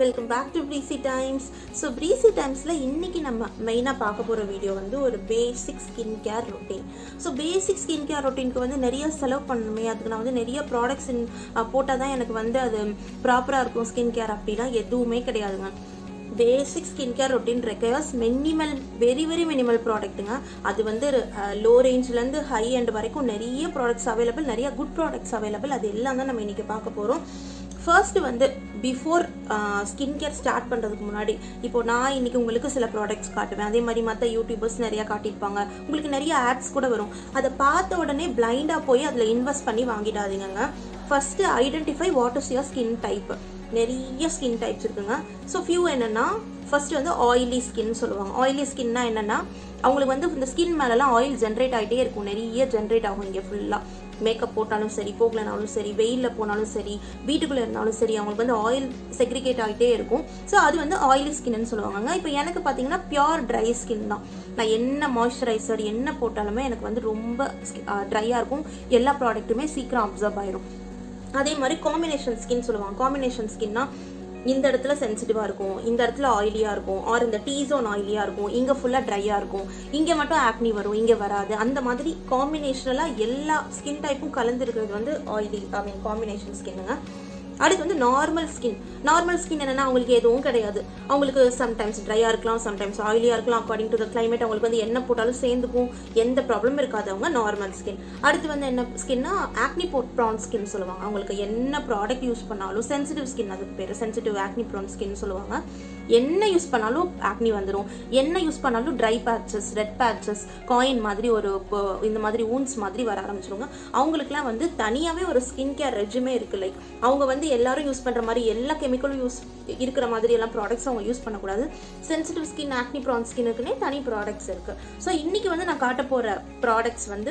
welcome back to breezy times so breezy டைம்ஸில் இன்றைக்கி நம்ம மெயினாக பார்க்க போகிற வீடியோ வந்து ஒரு basic skin care routine so basic skin care ரொட்டீனுக்கு வந்து நிறைய செலவு பண்ணணுமே அதுக்கு நான் வந்து நிறைய ப்ராடக்ட்ஸ் போட்டால் தான் எனக்கு வந்து அது ப்ராப்பராக இருக்கும் ஸ்கின் கேர் அப்படிலாம் எதுவுமே கிடையாதுங்க basic skin care routine requires minimal very very minimal ப்ராடக்ட்டுங்க அது வந்து லோ ரேஞ்ச்லேருந்து ஹை எண்ட் வரைக்கும் நிறைய ப்ராடக்ட்ஸ் அவைலபிள் நிறைய குட் ப்ராடக்ட்ஸ் அவைலபிள் அது எல்லாம் தான் நம்ம இன்றைக்கி பார்க்க போகிறோம் ஃபர்ஸ்ட் வந்து பிஃபோர் ஸ்கின் கேர் ஸ்டார்ட் பண்ணுறதுக்கு முன்னாடி இப்போ நான் இன்னைக்கு உங்களுக்கு சில ப்ராடக்ட்ஸ் காட்டுவேன் அதே மாதிரி மற்ற யூடியூபர்ஸ் நிறையா காட்டியிருப்பாங்க உங்களுக்கு நிறைய ஆட்ஸ் கூட வரும் அதை பார்த்த உடனே பிளைண்டாக போய் அதில் இன்வெஸ்ட் பண்ணி வாங்கிடாதீங்க first identify what is your skin type நிறைய ஸ்கின் டைப்ஸ் இருக்குங்க ஸோ ஃபியூ என்னென்னா ஃபர்ஸ்ட் வந்து ஆயிலி ஸ்கின் சொல்லுவாங்க ஆயிலி ஸ்கின்னா என்னென்னா அவங்களுக்கு வந்து இந்த ஸ்கின் மேலெலாம் ஆயில் ஜென்ரேட் ஆகிட்டே இருக்கும் நிறைய ஜென்ரேட் ஆகும் இங்கே ஃபுல்லாக மேக்கப் போட்டாலும் சரி போகலனாலும் சரி வெயிலில் போனாலும் சரி வீட்டுக்குள்ளே இருந்தாலும் சரி அவங்களுக்கு வந்து ஆயில் செக்ரிகேட் ஆகிட்டே இருக்கும் ஸோ அது வந்து ஆயிலி ஸ்கின்னு சொல்லுவாங்க இப்போ எனக்கு பார்த்தீங்கன்னா பியோர் ட்ரை ஸ்கின் தான் நான் என்ன மாய்ஸ்சரைசர் என்ன போட்டாலுமே எனக்கு வந்து ரொம்ப ட்ரையாக இருக்கும் எல்லா ப்ராடக்ட்டுமே சீக்கிரம் அப்சர்வ் ஆயிரும் அதே மாதிரி காம்பினேஷன் ஸ்கின் சொல்லுவாங்க காம்பினேஷன் ஸ்கின்னா இந்த இடத்துல சென்சிட்டிவாக இருக்கும் இந்த இடத்துல ஆயிலியாக இருக்கும் ஆர் இந்த டீ ஜோன் ஆயிலியாக இருக்கும் இங்கே ஃபுல்லாக ட்ரையாக இருக்கும் இங்கே மட்டும் ஆக்னி வரும் இங்கே வராது அந்த மாதிரி காம்பினேஷனலாக எல்லா ஸ்கின் டைப்பும் கலந்துருக்கிறது வந்து ஆயிலி ஐ மீன் காம்பினேஷன் ஸ்கின்னுங்க அடுத்து வந்து நார்மல் ஸ்கின் நார்மல் ஸ்கின் என்னன்னா அவங்களுக்கு எதுவும் கிடையாது அவங்களுக்கு சம்டைம்ஸ் ட்ரையாக இருக்கலாம் சம்டைம்ஸ் ஆயிலியாக இருக்கலாம் அக்கார்டிங் டு த கிளைமேட் அவங்களுக்கு வந்து என்ன போட்டாலும் சேர்ந்துக்கும் எந்த ப்ராப்ளம் இருக்காது அவங்க நார்மல் ஸ்கின் அடுத்து வந்து என்ன ஸ்கின்னா ஆக்னி போட் ப்ரான் ஸ்கின் சொல்லுவாங்க அவங்களுக்கு என்ன ப்ராடக்ட் யூஸ் பண்ணாலும் சென்சிட்டிவ் ஸ்கின் அதுக்கு பேர் சென்சிட்டிவ் ஆக்னி ப்ரான் ஸ்கின் சொல்லுவாங்க என்ன யூஸ் பண்ணாலும் ஆக்னி வந்துடும் என்ன யூஸ் பண்ணாலும் dry patches red patches coin மாதிரி ஒரு இந்த மாதிரி ஊன்ஸ் மாதிரி வர ஆரம்பிச்சிருவாங்க அவங்களுக்குலாம் வந்து தனியாகவே ஒரு ஸ்கின் கேர் ரெஜிமே இருக்கு லைக் அவங்க வந்து எல்லாரும் யூஸ் பண்ணுற மாதிரி எல்லா கெமிக்கலும் யூஸ் இருக்கிற மாதிரி எல்லாம் ப்ராடக்ட்ஸ் அவங்க யூஸ் பண்ணக்கூடாது சென்சிட்டிவ் ஸ்கின் ஆக்னி ப்ரான் ஸ்கின்னுக்குனே தனி ப்ராடக்ட்ஸ் இருக்கு ஸோ இன்னைக்கு வந்து நான் காட்ட போகிற ப்ராடக்ட்ஸ் வந்து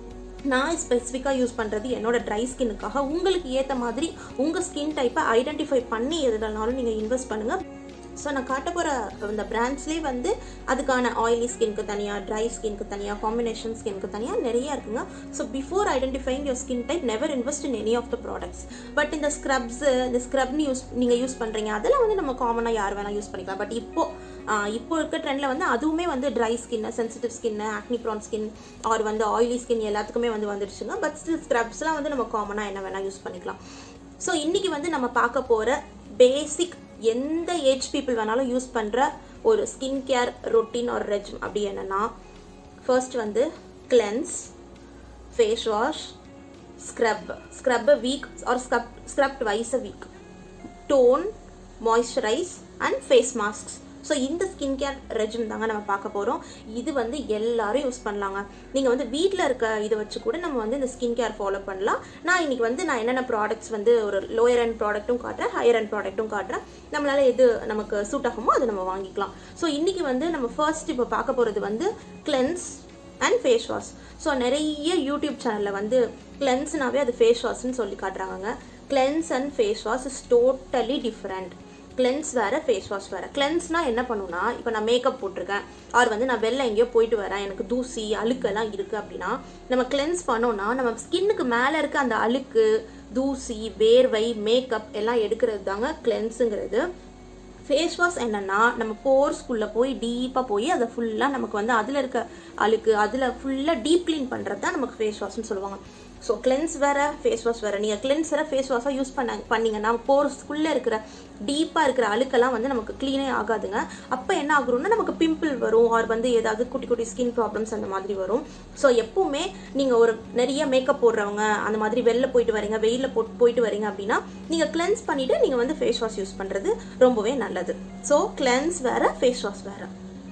நான் ஸ்பெசிஃபிக்காக யூஸ் பண்ணுறது என்னோட ட்ரை ஸ்கின்னுக்காக உங்களுக்கு ஏற்ற மாதிரி உங்கள் ஸ்கின் டைப்பை ஐடென்டிஃபை பண்ணி எதுனாலும் நீங்கள் இன்வெஸ்ட் பண்ணுங்கள் ஸோ நான் காட்ட போகிற இந்த பிராண்ட்ஸ்லேயே வந்து அதுக்கான ஆயிலி ஸ்கின்க்கு தனியாக ட்ரை ஸ்கின்க்கு தனியாக காம்பினேஷன் ஸ்கின்க்கு தனியாக நிறைய இருக்குங்க so before identifying your skin type never invest in any of the products but இந்த ஸ்க்ரப்ஸு இந்த ஸ்க்ரப்னு யூஸ் நீங்கள் யூஸ் பண்ணுறீங்க அதெல்லாம் வந்து நம்ம காமனாக யார் வேணால் யூஸ் பண்ணிக்கலாம் பட் இப்போ இப்போ இருக்க ட்ரெண்டில் வந்து அதுவுமே வந்து ட்ரை ஸ்கின்னு சென்சிட்டிவ் ஸ்கின்னு ஆக்னி ப்ரான் ஸ்கின் ஆர் வந்து ஆயிலி ஸ்கின் எல்லாத்துக்குமே வந்து வந்துடுச்சுங்க பட் ஸ்டில் ஸ்க்ரப்ஸ்லாம் வந்து நம்ம காமனாக என்ன வேணால் யூஸ் பண்ணிக்கலாம் ஸோ இன்றைக்கி வந்து நம்ம பார்க்க போகிற பேசிக் எந்த ஏஜ் பீப்புள் வேணாலும் யூஸ் பண்ணுற ஒரு ஸ்கின் கேர் ரொட்டீன் ஒரு ரெஜ் அப்படி என்னென்னா ஃபர்ஸ்ட் வந்து cleanse face wash scrub scrub week or scrub scrub twice a week tone moisturise and face masks so இந்த ஸ்கின் கேர் ரெஜிம் தாங்க நம்ம பார்க்க போகிறோம் இது வந்து எல்லாரும் யூஸ் பண்ணலாங்க நீங்கள் வந்து வீட்டில் இருக்க இதை வச்சு கூட நம்ம வந்து இந்த ஸ்கின் கேர் ஃபாலோ பண்ணலாம் நான் இன்னைக்கு வந்து நான் என்னென்ன ப்ராடக்ட்ஸ் வந்து ஒரு லோயர் அண்ட் ப்ராடக்ட்டும் காட்டுறேன் ஹையர் அண்ட் ப்ராடக்ட்டும் காட்டுறேன் நம்மளால எது நமக்கு சூட் ஆகுமோ அதை நம்ம வாங்கிக்கலாம் ஸோ இன்னைக்கு வந்து நம்ம ஃபர்ஸ்ட் இப்போ பார்க்க போகிறது வந்து cleanse and face wash so நிறைய யூடியூப் சேனலில் வந்து கிளென்ஸ்னாவே அது ஃபேஸ் வாஷ்னு சொல்லி காட்டுறாங்க cleanse and face wash is totally different cleanse வேறு ஃபேஸ் வாஷ் வேறு கிளென்ஸ்னால் என்ன பண்ணுன்னா இப்போ நான் மேக்கப் போட்டிருக்கேன் ஆர் வந்து நான் வெளில எங்கேயோ போயிட்டு வரேன் எனக்கு தூசி அழுக்கெல்லாம் இருக்குது அப்படின்னா நம்ம கிளென்ஸ் பண்ணோம்னா நம்ம ஸ்கின்னுக்கு மேலே இருக்க அந்த அழுக்கு தூசி வேர்வை மேக்கப் எல்லாம் எடுக்கிறது தாங்க கிளென்ஸுங்கிறது ஃபேஸ் வாஷ் என்னென்னா நம்ம போர்ஸ்குள்ளே போய் டீப்பாக போய் அதை ஃபுல்லாக நமக்கு வந்து அதில் இருக்க அழுக்கு அதில் ஃபுல்லாக டீப் க்ளீன் பண்ணுறது தான் நமக்கு ஃபேஸ் வாஷ்னு சொல்லுவாங்க ஸோ கிளென்ஸ் வேறு ஃபேஸ் வாஷ் வேறு நீங்கள் கிளென்ஸரை ஃபேஸ் வாஷாக யூஸ் பண்ண பண்ணிங்கன்னா போர்ஸ்குள்ளே இருக்கிற டீப்பாக இருக்கிற அழுக்கெல்லாம் வந்து நமக்கு க்ளீனே ஆகாதுங்க அப்போ என்ன ஆகுறோம்னா நமக்கு பிம்பிள் வரும் ஆர் வந்து ஏதாவது குட்டி குட்டி ஸ்கின் ப்ராப்ளம்ஸ் அந்த மாதிரி வரும் ஸோ எப்பவுமே நீங்கள் ஒரு நிறைய மேக்கப் போடுறவங்க அந்த மாதிரி வெளில போயிட்டு வரீங்க வெயிலில் போ போயிட்டு வரீங்க அப்படின்னா நீங்கள் கிளென்ஸ் பண்ணிவிட்டு நீங்கள் வந்து ஃபேஸ் வாஷ் யூஸ் பண்ணுறது ரொம்பவே நல்லது ஸோ கிளென்ஸ் வேறு ஃபேஸ் வாஷ் வேறு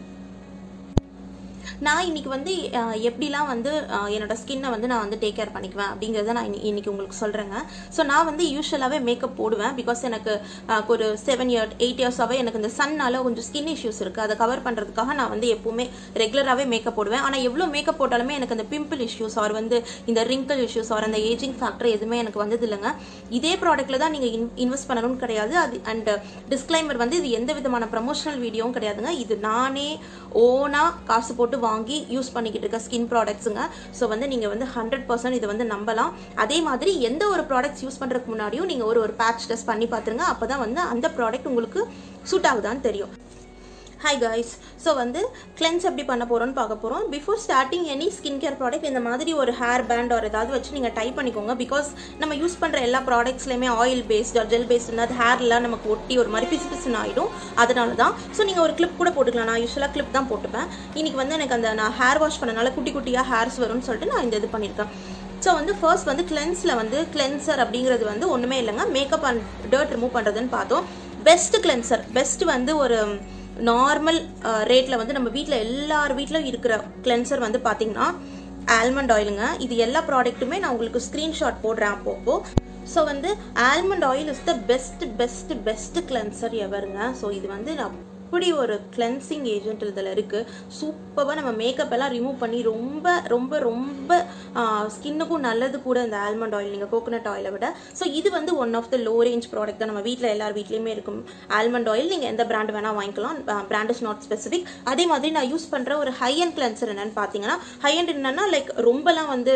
நான் இன்னைக்கு வந்து எப்படிலாம் வந்து என்னோட ஸ்கின்னை வந்து நான் வந்து டேக் கேர் பண்ணிக்குவேன் அப்படிங்கிறத நான் இன்னைக்கு உங்களுக்கு சொல்கிறேங்க ஸோ நான் வந்து யூஸ்வலாகவே மேக்கப் போடுவேன் பிகாஸ் எனக்கு ஒரு செவன் இயர் எயிட் இயர்ஸாகவே எனக்கு இந்த சன்னால கொஞ்சம் ஸ்கின் இஷ்யூஸ் இருக்குது அதை கவர் பண்ணுறதுக்காக நான் வந்து எப்பவுமே ரெகுலராகவே மேக்கப் போடுவேன் ஆனால் எவ்வளோ மேக்கப் போட்டாலுமே எனக்கு அந்த பிம்பிள் இஷ்யூஸ் ஆர் வந்து இந்த ரிங்கிள் இஷ்யூஸ் ஆர் அந்த ஏஜிங் ஃபேக்டர் எதுவுமே எனக்கு வந்தது இல்லைங்க இதே ப்ராடக்ட்டில் தான் நீங்கள் இன்வெஸ்ட் பண்ணணும்னு கிடையாது அது அண்ட் டிஸ்க்ளைமர் வந்து இது எந்த விதமான ப்ரமோஷனல் வீடியோவும் கிடையாதுங்க இது நானே ஓனாக காசு போட்டு வாங்கி யூஸ் பண்ணிக்கிட்டு இருக்க ஸ்கின் ப்ராடக்ட்ஸுங்க ஸோ வந்து நீங்கள் வந்து ஹண்ட்ரட் பர்சன்ட் இதை வந்து நம்பலாம் அதே மாதிரி எந்த ஒரு ப்ராடக்ட்ஸ் யூஸ் பண்ணுறதுக்கு முன்னாடியும் நீங்கள் ஒரு ஒரு பேட்ச் டெஸ்ட் பண்ணி பார்த்துருங்க அப்போ தான் வந்து அந்த ப்ராடக்ட் உங்களுக்கு சூட் ஆகுதான்னு தெரியும் ஹாய் காய்ஸ் ஸோ வந்து கிளென்ஸ் எப்படி பண்ண போகிறோம்னு பார்க்க போகிறோம் before starting any skin care product இந்த மாதிரி ஒரு ஹேர் பேண்ட் ஒரு ஏதாவது வச்சு நீங்கள் டைப் பண்ணிக்கோங்க பிகாஸ் நம்ம யூஸ் பண்ணுற எல்லா ப்ராடக்ட்ஸ்லையுமே ஆயில் பேஸ்ட் ஜெல் பேஸ்ட் அது ஹேர்லாம் நமக்கு ஒட்டி ஒரு மாதிரி பிசு பிசுன்னு ஆகிடும் அதனால தான் ஸோ நீங்கள் ஒரு கிளிப் கூட போட்டுக்கலாம் நான் யூஸ்வலாக கிளிப் தான் போட்டுப்பேன் இன்னைக்கு வந்து எனக்கு அந்த நான் ஹேர் வாஷ் பண்ணனால குட்டி குட்டியாக ஹேர்ஸ் வரும்னு சொல்லிட்டு நான் இந்த இது பண்ணியிருக்கேன் ஸோ வந்து ஃபர்ஸ்ட் வந்து கிளென்ஸில் வந்து கிளென்சர் அப்படிங்கிறது வந்து ஒன்றுமே இல்லைங்க மேக்கப் அண்ட் டர்ட் ரிமூவ் பண்ணுறதுன்னு பார்த்தோம் பெஸ்ட் கிளென்சர் பெஸ்ட் வந்து ஒரு நார்மல் ரேட்டில் வந்து நம்ம வீட்டில் எல்லார் வீட்டிலும் இருக்கிற கிளென்சர் வந்து பார்த்தீங்கன்னா ஆல்மண்ட் ஆயிலுங்க இது எல்லா ப்ராடக்ட்டுமே நான் உங்களுக்கு ஸ்க்ரீன்ஷாட் போடுறேன் அப்பப்போ ஸோ வந்து almond oil is the best best best cleanser எவருங்க ஸோ இது வந்து நான் அப்படி ஒரு கிளென்சிங் ஏஜென்ட் இதில் இருக்குது சூப்பராக நம்ம மேக்கப் எல்லாம் ரிமூவ் பண்ணி ரொம்ப ரொம்ப ரொம்ப ஸ்கின்னுக்கும் நல்லது கூட இந்த ஆல்மண்ட் ஆயில் நீங்கள் கோகோனட் ஆயிலை விட ஸோ இது வந்து one of the low range product தான் நம்ம வீட்டில் எல்லார் வீட்லேயுமே இருக்கும் ஆல்மண்ட் ஆயில் நீங்கள் எந்த பிராண்ட் வேணால் வாங்கிக்கலாம் பிராண்ட் இஸ் நாட் ஸ்பெசிஃபிக் அதே மாதிரி நான் யூஸ் பண்ணுற ஒரு ஹை அண்ட் கிளென்சர் என்னன்னு பார்த்தீங்கன்னா ஹை அண்ட் என்னன்னா லைக் ரொம்பலாம் வந்து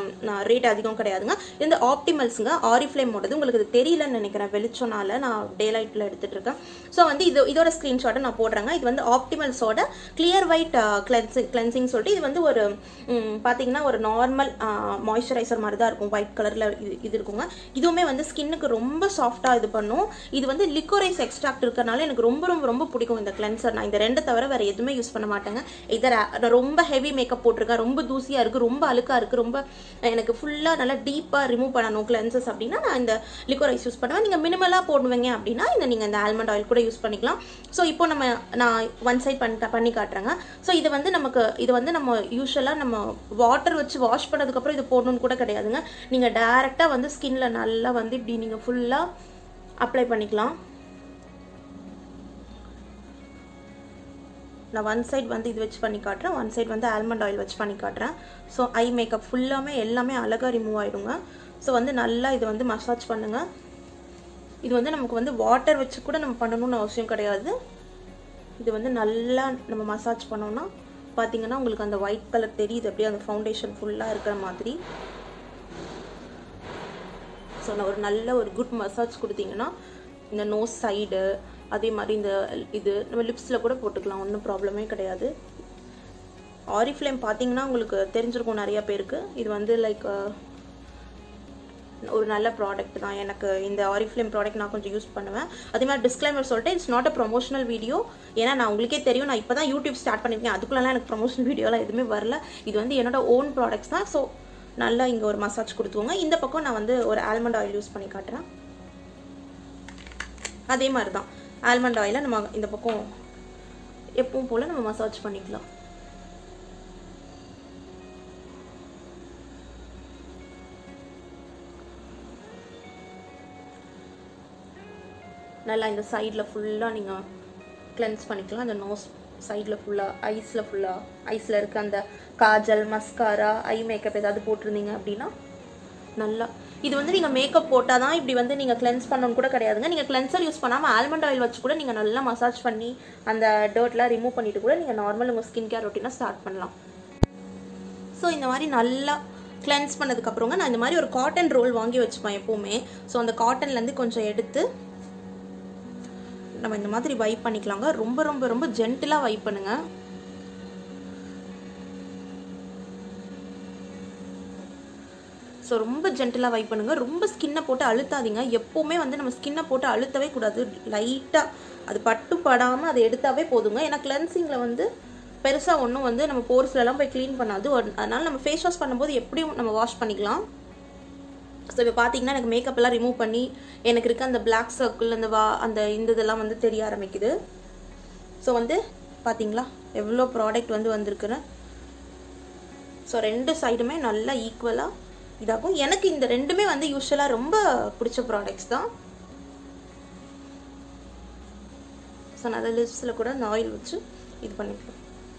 ரேட் அதிகம் கிடையாதுங்க இந்த ஆப்டிமல்ஸுங்க ஆரிஃப்ளேமோடது உங்களுக்கு இது தெரியலன்னு நினைக்கிறேன் வெளிச்சோனால நான் டே லைட்டில் எடுத்துகிட்டு இருக்கேன் ஸோ வந்து இது இதோட ஸ்க்ரீன்ஷாட் ஷாட்டை நான் போடுறேங்க இது வந்து ஆப்டிமல்ஸோட கிளியர் ஒயிட் கிளென்சிங் கிளென்சிங் சொல்லிட்டு இது வந்து ஒரு பார்த்தீங்கன்னா ஒரு நார்மல் மாய்ஸ்சரைசர் மாதிரி தான் இருக்கும் ஒயிட் கலரில் இது இது இருக்குங்க இதுவுமே வந்து ஸ்கின்னுக்கு ரொம்ப சாஃப்டாக இது பண்ணும் இது வந்து லிக்கோரைஸ் எக்ஸ்ட்ராக்ட் இருக்கிறனால எனக்கு ரொம்ப ரொம்ப ரொம்ப பிடிக்கும் இந்த கிளென்சர் நான் இந்த ரெண்டு தவிர வேறு எதுவுமே யூஸ் பண்ண மாட்டேங்க இதர் ரொம்ப ஹெவி மேக்கப் போட்டிருக்கேன் ரொம்ப தூசியாக இருக்குது ரொம்ப அழுக்காக இருக்குது ரொம்ப எனக்கு ஃபுல்லாக நல்லா டீப்பாக ரிமூவ் பண்ணணும் கிளென்சஸ் அப்படின்னா நான் இந்த லிக்கோரைஸ் யூஸ் பண்ணுவேன் நீங்கள் மினிமலாக போடுவீங்க அப்படின்னா இந்த நீங்கள் இந்த ஆல்மண்ட் ஆயில் கூட யூஸ் பண்ணிக்கலாம் ஸோ இப்போ நம்ம நான் ஒன் சைட் பண்ணி பண்ணி காட்டுறேங்க ஸோ இது வந்து நமக்கு இது வந்து நம்ம யூஸ்வலாக நம்ம வாட்டர் வச்சு வாஷ் பண்ணதுக்கப்புறம் இது போடணும்னு கூட கிடையாதுங்க நீங்கள் டேரெக்டாக வந்து ஸ்கின்ல நல்லா வந்து இப்படி நீங்கள் ஃபுல்லாக அப்ளை பண்ணிக்கலாம் நான் ஒன் சைட் வந்து இது வச்சு பண்ணி காட்டுறேன் ஒன் சைட் வந்து ஆல்மண்ட் ஆயில் வச்சு பண்ணி காட்டுறேன் ஸோ ஐ மேக்கப் ஃபுல்லாமே எல்லாமே அழகாக ரிமூவ் ஆகிடுங்க ஸோ வந்து நல்லா இது வந்து மசாஜ் பண்ணுங்கள் இது வந்து நமக்கு வந்து வாட்டர் வச்சு கூட நம்ம பண்ணணும்னு அவசியம் கிடையாது இது வந்து நல்லா நம்ம மசாஜ் பண்ணோம்னா பார்த்தீங்கன்னா உங்களுக்கு அந்த ஒயிட் கலர் தெரியுது அப்படியே அந்த ஃபவுண்டேஷன் ஃபுல்லாக இருக்கிற மாதிரி ஸோ நான் ஒரு நல்ல ஒரு குட் மசாஜ் கொடுத்தீங்கன்னா இந்த நோஸ் சைடு அதே மாதிரி இந்த இது நம்ம லிப்ஸில் கூட போட்டுக்கலாம் ஒன்றும் ப்ராப்ளமே கிடையாது ஆரிஃப்ளேம் பார்த்தீங்கன்னா உங்களுக்கு தெரிஞ்சிருக்கும் நிறைய பேருக்கு இது வந்து லைக் ஒரு நல்ல ப்ராடக்ட் தான் எனக்கு இந்த ஆரிஃப்ளேம் ப்ராடக்ட் நான் கொஞ்சம் யூஸ் பண்ணுவேன் அதே மாதிரி டிஸ்க்ளைமர் சொல்லிட்டு it's not a promotional video ஏன்னா நான் உங்களுக்கே தெரியும் நான் இப்போ தான் யூடியூப் ஸ்டார்ட் பண்ணியிருக்கேன் அதுக்குள்ளலாம் எனக்கு ப்ரொமோஷனல் வீடியோலாம் எதுவுமே வரல இது வந்து என்னோட ஓன் ப்ராடக்ட்ஸ் தான் ஸோ நல்லா இங்கே ஒரு மசாஜ் கொடுத்துவோங்க இந்த பக்கம் நான் வந்து ஒரு ஆல்மண்ட் ஆயில் யூஸ் பண்ணி காட்டுறேன் அதே மாதிரி தான் ஆல்மண்ட் ஆயிலை நம்ம இந்த பக்கம் எப்பவும் போல் நம்ம மசாஜ் பண்ணிக்கலாம் நல்லா இந்த சைடில் ஃபுல்லாக நீங்கள் கிளென்ஸ் பண்ணிக்கலாம் அந்த நோஸ் சைடில் ஃபுல்லாக ஐஸில் ஃபுல்லாக ஐஸில் இருக்க அந்த காஜல் மஸ்காரா ஐ மேக்கப் ஏதாவது போட்டிருந்தீங்க அப்படின்னா நல்லா இது வந்து நீங்கள் மேக்கப் போட்டால் தான் இப்படி வந்து நீங்கள் கிளென்ஸ் பண்ணணும்னு கூட கிடையாதுங்க நீங்கள் கிளென்சர் யூஸ் பண்ணாமல் ஆல்மண்ட் ஆயில் வச்சு கூட நீங்கள் நல்லா மசாஜ் பண்ணி அந்த டர்ட்லாம் ரிமூவ் பண்ணிட்டு கூட நீங்கள் நார்மல் உங்கள் ஸ்கின் கேர் ரொட்டீனாக ஸ்டார்ட் பண்ணலாம் ஸோ இந்த மாதிரி நல்லா கிளென்ஸ் பண்ணதுக்கப்புறங்க நான் இந்த மாதிரி ஒரு காட்டன் ரோல் வாங்கி வச்சுப்பேன் எப்போவுமே ஸோ அந்த காட்டன்லேருந்து கொஞ்சம் எடுத்து நம்ம இந்த மாதிரி வைப் பண்ணிக்கலாங்க ரொம்ப ரொம்ப ரொம்ப ஜென்டிலாக வைப் பண்ணுங்க ஸோ ரொம்ப ஜென்டிலாக வைப் பண்ணுங்க ரொம்ப ஸ்கின்னை போட்டு அழுத்தாதீங்க எப்போவுமே வந்து நம்ம ஸ்கின்னை போட்டு அழுத்தவே கூடாது லைட்டாக அது பட்டு படாமல் அதை எடுத்தாவே போதுங்க ஏன்னா கிளென்சிங்கில் வந்து பெருசாக ஒன்றும் வந்து நம்ம போர்ஸ்லலாம் போய் க்ளீன் பண்ணாது அதனால நம்ம ஃபேஸ் வாஷ் பண்ணும்போது எப்படியும் நம்ம வாஷ் பண்ணிக்கலாம் ஸோ இப்போ பார்த்தீங்கன்னா எனக்கு மேக்கப் எல்லாம் ரிமூவ் பண்ணி எனக்கு இருக்க அந்த பிளாக் சர்க்கிள் அந்த வா அந்த இந்த இதெல்லாம் வந்து தெரிய ஆரம்பிக்குது ஸோ வந்து பார்த்தீங்களா எவ்வளோ ப்ராடக்ட் வந்து வந்திருக்குன்னு ஸோ ரெண்டு சைடுமே நல்லா ஈக்குவலாக இதாகும் எனக்கு இந்த ரெண்டுமே வந்து யூஸ்வலாக ரொம்ப பிடிச்ச ப்ராடக்ட்ஸ் தான் ஸோ நான் அதை லிப்ஸில் கூட அந்த ஆயில் வச்சு இது பண்ணிக்கலாம்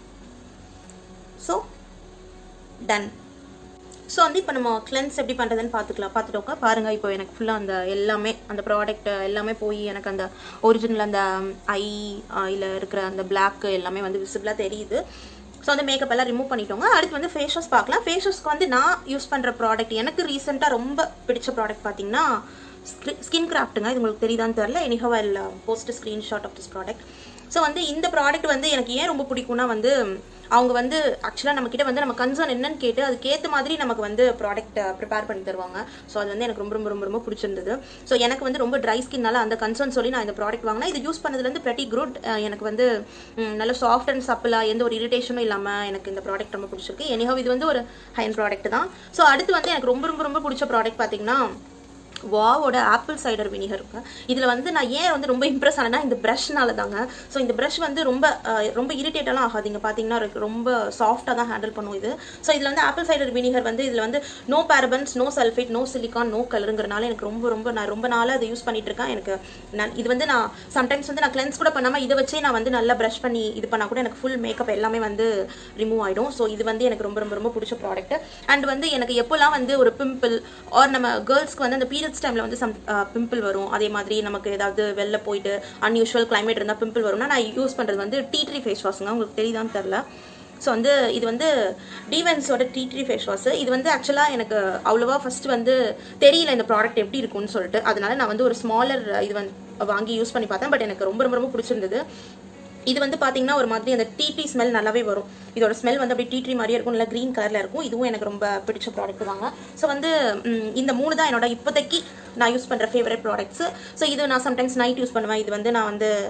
ஸோ டன் ஸோ வந்து இப்போ நம்ம கிளென்ஸ் எப்படி பண்ணுறதுன்னு பார்த்துக்கலாம் பார்த்துட்டோக்கா பாருங்கள் இப்போ எனக்கு ஃபுல்லாக அந்த எல்லாமே அந்த ப்ராடக்ட் எல்லாமே போய் எனக்கு அந்த ஒரிஜினல் அந்த ஐ இல்லை இருக்கிற அந்த பிளாக் எல்லாமே வந்து விசிபிளாக தெரியுது ஸோ வந்து மேக்கப் எல்லாம் ரிமூவ் பண்ணிட்டோங்க அடுத்து வந்து ஃபேஸ் வாஷ் பார்க்கலாம் ஃபேஸ் வாஷ்க்கு வந்து நான் யூஸ் பண்ணுற ப்ராடக்ட் எனக்கு ரீசெண்டாக ரொம்ப பிடிச்ச ப்ராடக்ட் பார்த்தீங்கன்னா ஸ்கின் கிராஃப்ட்டுங்க இது உங்களுக்கு தெரியுதான்னு தெரில anyhow I post screenshot of this product so வந்து இந்த ப்ராடக்ட் வந்து எனக்கு ஏன் ரொம்ப பிடிக்கும்னா வந்து அவங்க வந்து ஆக்சுவலாக நம்மக்கிட்ட வந்து நம்ம கன்சர்ன் என்னன்னு கேட்டு அதுக்கேற்ற மாதிரி நமக்கு வந்து ப்ராடக்ட் ப்ரிப்பேர் பண்ணி தருவாங்க ஸோ அது வந்து எனக்கு ரொம்ப ரொம்ப ரொம்ப ரொம்ப பிடிச்சிருந்தது ஸோ எனக்கு வந்து ரொம்ப ட்ரை ஸ்கின்னால அந்த கன்சர்ன் சொல்லி நான் இந்த ப்ராடக்ட் வாங்கினேன் இது யூஸ் பண்ணதுலேருந்து pretty குட் எனக்கு வந்து ம், நல்ல சாஃப்ட் அண்ட் சப்பிளாக எந்த ஒரு இரிட்டேஷனும் இல்லாமல் எனக்கு இந்த ப்ராடக்ட் ரொம்ப பிடிச்சிருக்கு எனிஹவ் இது வந்து ஒரு ஹைன் ப்ராடக்ட் தான் ஸோ அடுத்து வந்து எனக்கு ரொம்ப ரொம்ப ரொம்ப பிடிச்ச ப்ராடக்ட் பார்த்தீங்கன்னா வாவோட ஆப்பிள் சைடர் வினிகர் இருக்கு இதில் வந்து நான் ஏன் வந்து ரொம்ப இம்ப்ரெஸ் ஆனேன்னா இந்த ப்ரஷ்னால தாங்க ஸோ இந்த ப்ரஷ் வந்து ரொம்ப அஹ், ரொம்ப இரிட்டேட்டெல்லாம் ஆகாதீங்க பார்த்தீங்கன்னா இருக்கு ரொம்ப சாஃப்டாக தான் ஹேண்டில் பண்ணும் இது ஸோ இதில் வந்து ஆப்பிள் சைடர் வினிகர் வந்து இதில் வந்து no parabens no sulphate no silicone no கலருங்கிறனால எனக்கு ரொம்ப ரொம்ப நான் ரொம்ப நாளாக அதை யூஸ் பண்ணிட்டு இருக்கேன் எனக்கு நான் இது வந்து நான் சம்டைம்ஸ் வந்து நான் கிளென்ஸ் கூட பண்ணாமல் இதை வச்சே நான் வந்து நல்லா ப்ரஷ் பண்ணி இது பண்ணால் கூட எனக்கு ஃபுல் மேக்கப் எல்லாமே வந்து ரிமூவ் ஆகிடும் ஸோ இது வந்து எனக்கு ரொம்ப ரொம்ப ரொம்ப பிடிச்ச ப்ராடக்ட் அண்ட் வந்து எனக்கு எப்போல்லாம் வந்து ஒரு பிம்பிள் ஆர் நம்ம கேர்ள்ஸ்க்கு வந்து அந்த பீரியட்ஸ் டைமில் வந்து சம் பிம்பிள் வரும் அதே மாதிரி நமக்கு ஏதாவது வெளில போயிட்டு அன்யூஷுவல் climate இருந்தால் பிம்பிள் வரும்னா நான் யூஸ் பண்ணுறது வந்து டீ ட்ரீ ஃபேஸ் வாஷுங்க உங்களுக்கு தெரியுதான்னு தெரில ஸோ வந்து இது வந்து டிவென்ஸோட டீ ட்ரீ ஃபேஸ் வாஷ் இது வந்து ஆக்சுவலாக எனக்கு அவ்வளோவா ஃபர்ஸ்ட் வந்து தெரியல இந்த ப்ராடக்ட் எப்படி இருக்கும்னு சொல்லிட்டு அதனால நான் வந்து ஒரு ஸ்மாலர் இது வந்து வாங்கி யூஸ் பண்ணி பார்த்தேன் பட் எனக்கு ரொம்ப ரொம்ப ரொம்ப பிடிச்சிருந்தது இது வந்து பார்த்தீங்கன்னா ஒரு மாதிரி அந்த டீ ட்ரீ ஸ்மெல் நல்லாவே வரும் இதோட ஸ்மெல் வந்து அப்படியே டீ ட்ரீ மாதிரியே இருக்கும் நல்லா க்ரீன் கலரில் இருக்கும் இதுவும் எனக்கு ரொம்ப பிடிச்ச ப்ராடக்ட் தாங்க ஸோ வந்து ம், இந்த மூணு தான் என்னோட இப்போதைக்கு நான் யூஸ் பண்ணுற ஃபேவரட் ப்ராடக்ட்ஸ் ஸோ இது நான் சம்டைம்ஸ் நைட் யூஸ் பண்ணுவேன் இது வந்து நான் வந்து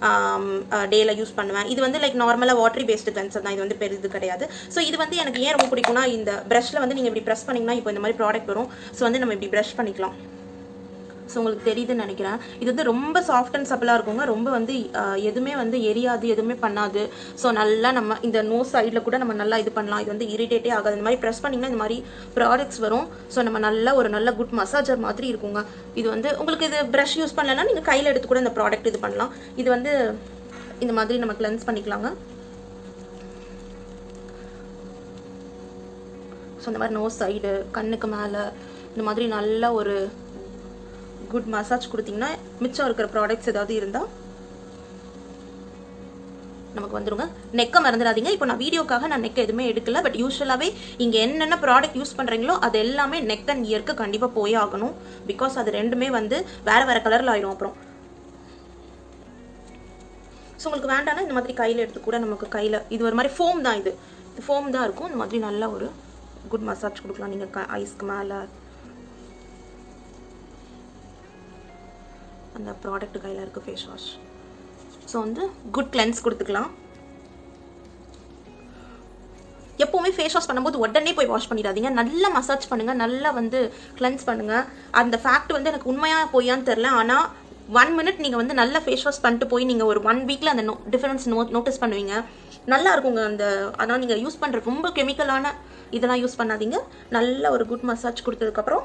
டேல யூஸ் பண்ணுவேன் இது வந்து லைக் நார்மலாக வாட்டரி பேஸ்டு கிளென்சர் தான் இது வந்து பெருது கிடையாது ஸோ இது வந்து எனக்கு ஏன் ரொம்ப பிடிக்கும்னா இந்த ப்ரஷ்ல வந்து நீங்கள் இப்படி ப்ரெஸ் பண்ணிங்கன்னா இப்போ இந்த மாதிரி ப்ராடக்ட் வரும் ஸோ வந்து நம்ம இப்படி ப்ரஷ் பண்ணிக்கலாம் ஸோ உங்களுக்கு தெரியுதுன்னு நினைக்கிறேன் இது வந்து ரொம்ப சாஃப்ட் அண்ட் சப்பிளாக இருக்குங்க ரொம்ப வந்து அஹ், எதுவுமே வந்து எரியாது எதுவுமே பண்ணாது ஸோ நல்லா நம்ம இந்த நோ சைடில் கூட நம்ம நல்லா இது பண்ணலாம் இது வந்து இரிட்டேட்டே ஆகாது இந்த மாதிரி ப்ரெஸ் பண்ணிங்கன்னா இந்த மாதிரி ப்ராடக்ட்ஸ் வரும் ஸோ நம்ம நல்ல ஒரு நல்ல குட் மசாஜர் மாதிரி இருக்குங்க இது வந்து உங்களுக்கு இது ப்ரஷ் யூஸ் பண்ணலன்னா நீங்கள் கையில் எடுத்து கூட இந்த ப்ராடக்ட் இது பண்ணலாம் இது வந்து இந்த மாதிரி நம்ம கிளென்ஸ் பண்ணிக்கலாங்க ஸோ இந்த மாதிரி நோ சைடு கண்ணுக்கு மேலே இந்த மாதிரி நல்ல ஒரு குட் மசாஜ் கொடுத்தீங்கன்னா மிச்சம் இருக்கிற ப்ராடக்ட்ஸ் ஏதாவது இருந்தால் நமக்கு வந்துருங்க நெக்கை மறந்துடாதீங்க இப்போ நான் வீடியோக்காக நான் நெக் எதுவுமே எடுக்கல பட் யூஸ்வலாகவே இங்கே என்னென்ன ப்ராடக்ட் யூஸ் பண்ணுறீங்களோ அது எல்லாமே நெக் அண்ட் இயர்க்கு கண்டிப்பாக போய் ஆகணும் பிகாஸ் அது ரெண்டுமே வந்து வேற வேற கலரில் ஆயிடும் அப்புறம் ஸோ உங்களுக்கு வேண்டாம்னா இந்த மாதிரி கையில் எடுத்து கூட நமக்கு கையில் இது ஒரு மாதிரி ஃபோம் தான் இது ஃபோம் தான் இருக்கும் இந்த மாதிரி நல்ல ஒரு குட் மசாஜ் கொடுக்கலாம் நீங்கள் ஐஸ்க்கு மேலே அந்த ப்ராடக்ட் கையில் இருக்குது ஃபேஸ் வாஷ் ஸோ வந்து குட் கிளென்ஸ் கொடுத்துக்கலாம் எப்போவுமே ஃபேஸ் வாஷ் பண்ணும்போது உடனே போய் வாஷ் பண்ணிடாதீங்க நல்லா மசாஜ் பண்ணுங்க நல்லா வந்து கிளென்ஸ் பண்ணுங்க அந்த ஃபேக்ட் வந்து எனக்கு உண்மையா பொய்யான்னு தெரில ஆனால் ஒன் மினிட் நீங்கள் வந்து நல்ல ஃபேஸ் வாஷ் பண்ணிட்டு போய் நீங்கள் ஒரு ஒன் வீக்கில் அந்த நோ டிஃபரன்ஸ் நோ நோட்டீஸ் பண்ணுவீங்க நல்லா இருக்குங்க அந்த அதான் நீங்கள் யூஸ் பண்ணுற ரொம்ப கெமிக்கலான இதெல்லாம் யூஸ் பண்ணாதீங்க நல்ல ஒரு குட் மசாஜ் கொடுத்ததுக்கப்புறம்